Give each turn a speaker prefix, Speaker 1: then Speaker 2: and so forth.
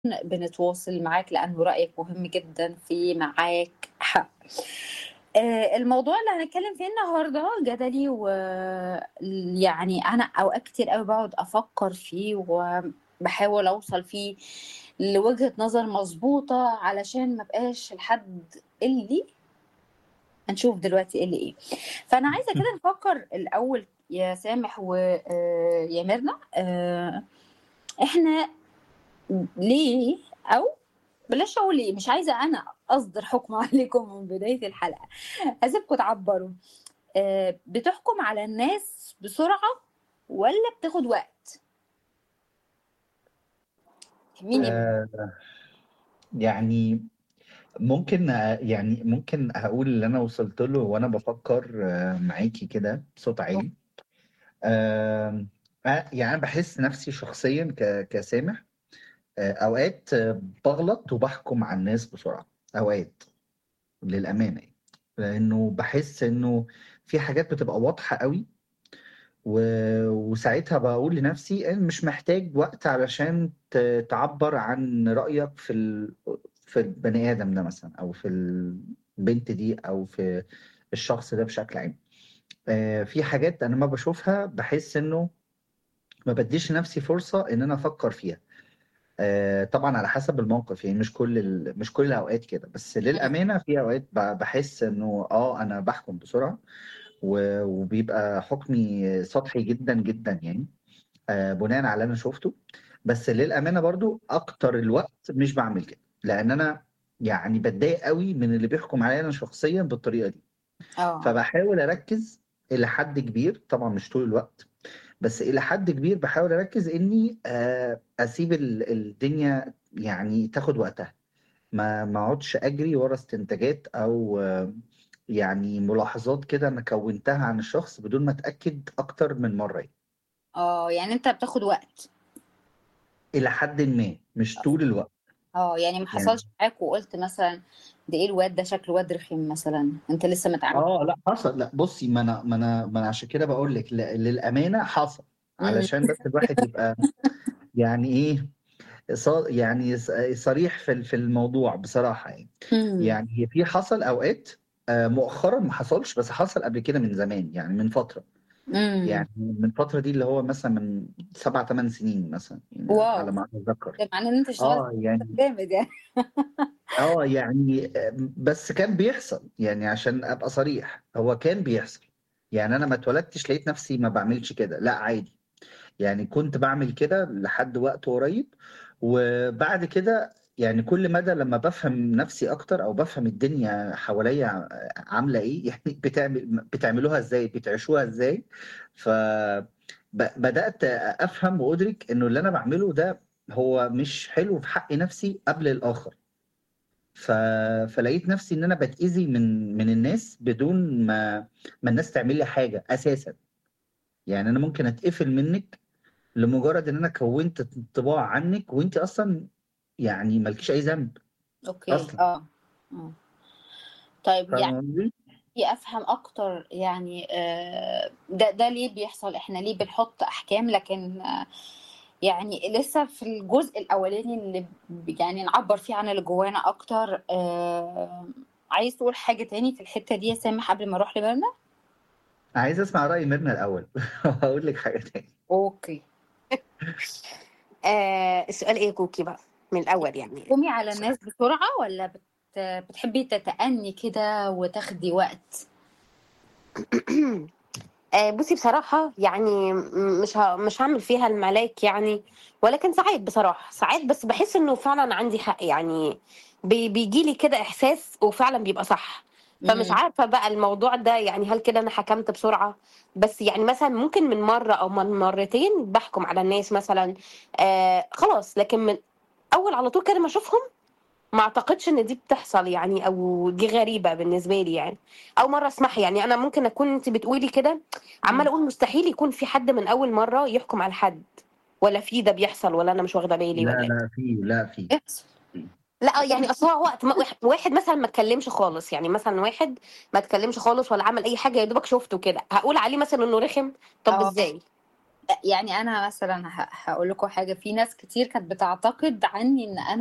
Speaker 1: بنتواصل معاك لأنه رأيك مهم جدًا في معاك حق. آآ الموضوع اللي هنتكلم فيه النهارده جدلي ويعني أنا أوقات كتير أوي باقعد أفكّر فيه وباحاول أوصل فيه لوجهة نظر مضبوطة علشان ما أبقاش الحد اللي هنشوف دلوقتي اللي إيه. فأنا عايزة كده نفكّر الأول يا سامح و آآ يا ميرنا آآ إحنا ليه أو بلاش أقول ليه، مش عايزة أنا أصدر حكم عليكم من بداية الحلقة، هاسيبكم تعبّروا. آآ بتحكم على الناس بسرعة والّا بتاخد وقت؟ مين يب
Speaker 2: آآ يعني ممكن يعني ممكن هاقول اللي أنا وصلت له وأنا بافكّر معاكِ كده بصوت عالي. آمم أ يعني أنا باحس نَفْسي شخصيًا ك كسامح آآ أوقات باغلط وباحكم على الناس بسرعة، أوقات للأمانة يعني. لإنه باحس إنه في حاجات بتبقى واضحة أوي و وساعتها باقول لنَفْسي إن مش محتاج وقت علشان ت تعبّر عن رأيك في ال في البني آدم ده مثلًا أو في البنت دي أو في الشخص ده بشكل عام. آآ في حاجات أنا أمّا باشوفها باحس إنه ما بادّيش لنَفْسي فرصة إن أنا أفكّر فيها. آآ طبعًا على حسب الموقف، يعني مش كل ال مش كل الأوقات كده، بس
Speaker 1: إمم.
Speaker 2: للأمانة في أوقات ب باحس إنه آه أنا باحكم بسرعة و وبيبقى حكمي سطحي جدًا، جدًا يعني آآ بناءً على اللي أنا شُفته. بس للأمانة برضه أكتر الوقت مش باعمل كده، لإن أنا يعني باتضايق أوي من اللي بيحكم عليّا أنا شخصيًا بالطريقة دي.
Speaker 1: آه.
Speaker 2: فباحاول أركّز إلى حد كبير، طبعًا مش طول الوقت، بس إلى حد كبير باحاول أركّز إني آآ أسيب ال الدنيا يعني تاخد وقتها. ما ما اقعدش أجري ورا استنتاجات أو يعني ملاحظات كده أنا كوّنتها عن الشخص بدون ما أتأكد أكتر من مرّة يعني.
Speaker 1: آه، يعني أنت بتاخد وقت.
Speaker 2: إلى حدٍ ما، مش
Speaker 1: آه.
Speaker 2: طول الوقت.
Speaker 1: آه، يعني ما
Speaker 2: يعني
Speaker 1: حصلش معاك وقُلت مثلًا ده إيه الواد ده شكله واد رخم مثلًا، أنت لسه ما اتعاملتش
Speaker 2: آه، لأ حصل، لأ بُصّي ما أنا ما أنا ما أنا عشان كده باقول لِك ل للأمانة حصل،
Speaker 1: إمم.
Speaker 2: علشان بس الواحد يبقى يعني إيه، ص يعني ص صريح في ال في الموضوع بصراحة يعني.
Speaker 1: إمم.
Speaker 2: يعني هي في حصل أوقات آآ مؤخرًا ما حصلش، بس حصل قبل كده من زمان، يعني من فترة.
Speaker 1: إمم.
Speaker 2: يعني من فترة دي اللي هو مثلًا من 7، 8 سنين مثلًا يعني على
Speaker 1: واو!
Speaker 2: ما أتذكّر.
Speaker 1: ده معناه إن أنت اشتغلت
Speaker 2: آه، يعني
Speaker 1: جامد يعني.
Speaker 2: آه، يعني آمم بس كان بيحصل، يعني عشان أبقى صريح، هو كان بيحصل. يعني أنا ما اتولدتش لقيت نَفْسي ما باعملش كده، لأ عادي. يعني كنت باعمل كده لحد وقت قريب، وبعد كده يعني كل مدى لمّا بافهم نَفْسي أكتر أو بافهم الدنيا حواليّا عاملة إيه، يعني بتعمل بتعملوها إزاي، بتعيشوها إزاي، ف ب بدأت أفهم وأدرك إنه اللي أنا باعمله ده هو مش حلو في حق نَفْسي قبل الآخر. ف فلقيت نَفْسي إن أنا باتأذي من من الناس بدون ما ما الناس تعمل لي حاجة أساسًا. يعني أنا ممكن أتقفل منِّك لمجرد إن أنا كوّنت انطباع عنِّك وأنتِ أصلًا يعني ما لكيش أي ذنب
Speaker 1: أوكي،
Speaker 2: أصلًا.
Speaker 1: آه، آه. طيب يعني
Speaker 2: فاهمة قصدي؟
Speaker 1: أفهم أكتر يعني آآ ده ده ليه بيحصل، إحنا ليه بنحُط أحكام لكن يعني لسه في الجزء الأولاني اللي ب يعني نعبّر فيه عن اللي جوانا أكتر آآ عايز تقول حاجة تاني في الحتّة دي يا سامح قبل ما أروح لميرنا؟
Speaker 2: عايز أسمع رأي ميرنا الأول وهاقول لِك حاجة تاني.
Speaker 1: أوكي.
Speaker 3: آآ السؤال إيه يا كوكي بقى؟ من الأول يعني.
Speaker 1: بتحكمي على الناس بسرعة والّا بت بتحبي تتأني كده وتاخدي وقت؟
Speaker 3: آآ بُصّي بصراحة يعني م مش ه مش هاعمل فيها الملاك يعني، ولكن ساعات بصراحة، ساعات بس باحس إنه فعلًا عندي حق، يعني بي بييجي لي كده إحساس وفعلًا بيبقى صح. فمش
Speaker 1: إمم.
Speaker 3: عارفة بقى الموضوع ده يعني هل كده أنا حكمت بسرعة؟ بس يعني مثلًا ممكن من مرّة أو من مرّتين باحكم على الناس مثلًا آآ خلاص، لكن من أول على طول كده ما أشوفهم، ما أعتقدش إن دي بتحصل يعني أو دي غريبة بالنسبة لي يعني. أول مرّة أسمعها، يعني أنا ممكن أكون أنتِ بتقولي كده عمّالة
Speaker 1: إمم.
Speaker 3: أقول مستحيل يكون في حد من أول مرّة يحكم على حد، والّا في ده بيحصل والّا أنا مش واخدة بالي
Speaker 2: لا،
Speaker 3: والّا إيه؟
Speaker 2: لأ في، لأ في.
Speaker 1: بيحصل.
Speaker 2: في.
Speaker 3: لأ، يعني أصل هو وقت ما واح واحد مثلًا ما اتكلمش خالص، يعني مثلًا واحد ما اتكلمش خالص ولا عمل أي حاجة يا دوبك شُفته كده، هاقول عليه مثلًا إنه رخم؟ طب
Speaker 1: آه.
Speaker 3: إزاي؟
Speaker 1: يعني انا مثلا هقول لكم حاجه في ناس كتير كانت بتعتقد عني ان انا